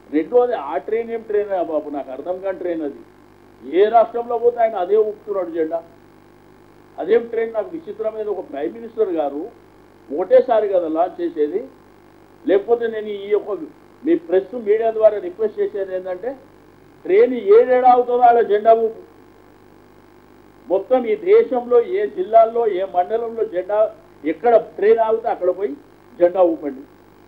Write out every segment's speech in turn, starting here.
రెండోది ఆ ట్రైన్ ఏం ట్రైన్ బాబు నాకు అర్థం కాని ట్రైన్ అది ఏ రాష్ట్రంలో పోతే ఆయన అదే ఊపుతున్నాడు జెండా అదేం ట్రైన్ నాకు విచిత్రమైన ఒక ప్రైమ్ మినిస్టర్ గారు ఒకటేసారి కదా లాంచ్ చేసేది లేకపోతే నేను ఈ యొక్క మీ ప్రెస్ మీడియా ద్వారా రిక్వెస్ట్ చేసేది ఏంటంటే ట్రైన్ ఏడేడా అవుతుందో ఆడ జెండా ఊపు మొత్తం ఈ దేశంలో ఏ జిల్లాల్లో ఏ మండలంలో జెండా ఎక్కడ ట్రైన్ ఆగితే అక్కడ పోయి జెండా ఊపండి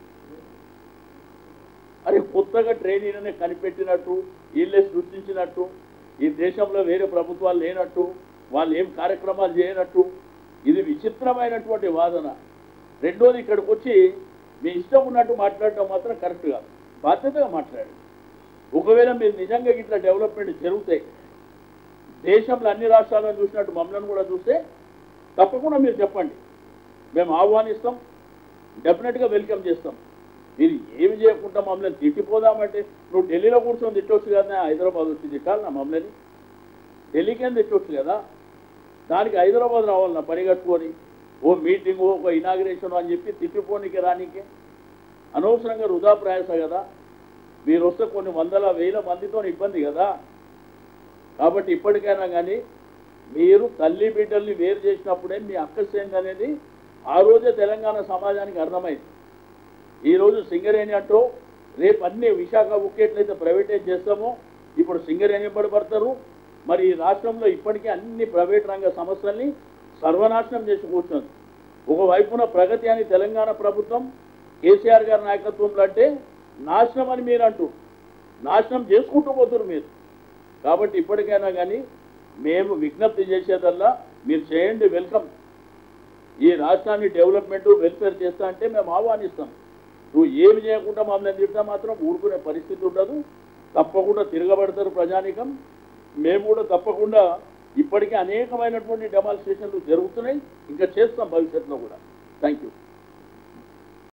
అరే కొత్తగా ట్రైనీలనే కనిపెట్టినట్టు వీళ్ళే సృష్టించినట్టు ఈ దేశంలో వేరే ప్రభుత్వాలు లేనట్టు వాళ్ళు ఏం కార్యక్రమాలు చేయనట్టు ఇది విచిత్రమైనటువంటి వాదన రెండోది ఇక్కడికి వచ్చి మీ ఇష్టం ఉన్నట్టు మాట్లాడటం మాత్రం కరెక్ట్ కాదు బాధ్యతగా మాట్లాడండి ఒకవేళ మీరు నిజంగా ఇట్లా డెవలప్మెంట్ జరుగుతాయి దేశంలో అన్ని రాష్ట్రాలను చూసినట్టు మమ్మల్ని కూడా చూస్తే తప్పకుండా మీరు చెప్పండి మేము ఆహ్వానిస్తాం డెఫినెట్గా వెల్కమ్ చేస్తాం మీరు ఏమి చేయకుండా మమ్మల్ని తిట్టిపోదామంటే నువ్వు ఢిల్లీలో కూర్చొని తిట్టొచ్చు కదా హైదరాబాద్ వచ్చి తిట్టాలన్నా మమ్మల్ని ఢిల్లీకి ఏం తిట్టొచ్చు కదా దానికి హైదరాబాద్ రావాలన్నా పని కట్టుకొని ఓ మీటింగ్ ఒక ఇనాగ్రేషన్ అని చెప్పి తిట్టిపోనికి రానికి అనవసరంగా వృధా ప్రయాస కదా మీరు వస్తే కొన్ని వందల వేల మందితో ఇబ్బంది కదా కాబట్టి ఇప్పటికైనా కానీ మీరు తల్లి బిడ్డల్ని వేరు చేసినప్పుడే మీ అక్కసేంది అనేది ఆ రోజే తెలంగాణ సమాజానికి అర్థమైంది ఈరోజు సింగరేణి అంటూ రేపు అన్ని విశాఖ ఉక్కేట్లయితే ప్రైవేటైజ్ చేస్తామో ఇప్పుడు సింగరేణి పడతారు మరి ఈ రాష్ట్రంలో ఇప్పటికే అన్ని ప్రైవేట్ రంగ సంస్థల్ని సర్వనాశనం చేసి కూర్చుంది ఒకవైపున ప్రగతి అని తెలంగాణ ప్రభుత్వం కేసీఆర్ గారి నాయకత్వంలో అంటే నాశనం అని మీరు అంటూ నాశనం చేసుకుంటూ పోతున్నారు మీరు కాబట్టి ఇప్పటికైనా కానీ మేము విజ్ఞప్తి చేసేదల్లా మీరు చేయండి వెల్కమ్ ఈ రాష్ట్రాన్ని డెవలప్మెంట్ వెల్ఫేర్ చేస్తా అంటే మేము ఆహ్వానిస్తాం నువ్వు ఏమి చేయకుండా మమ్మల్ని తింటా మాత్రం ఊరుకునే పరిస్థితి ఉండదు తప్పకుండా తిరగబడతారు ప్రజానికం మేము కూడా తప్పకుండా ఇప్పటికే అనేకమైనటువంటి డెమాన్స్ట్రేషన్లు జరుగుతున్నాయి ఇంకా చేస్తాం భవిష్యత్తులో కూడా థ్యాంక్ యూ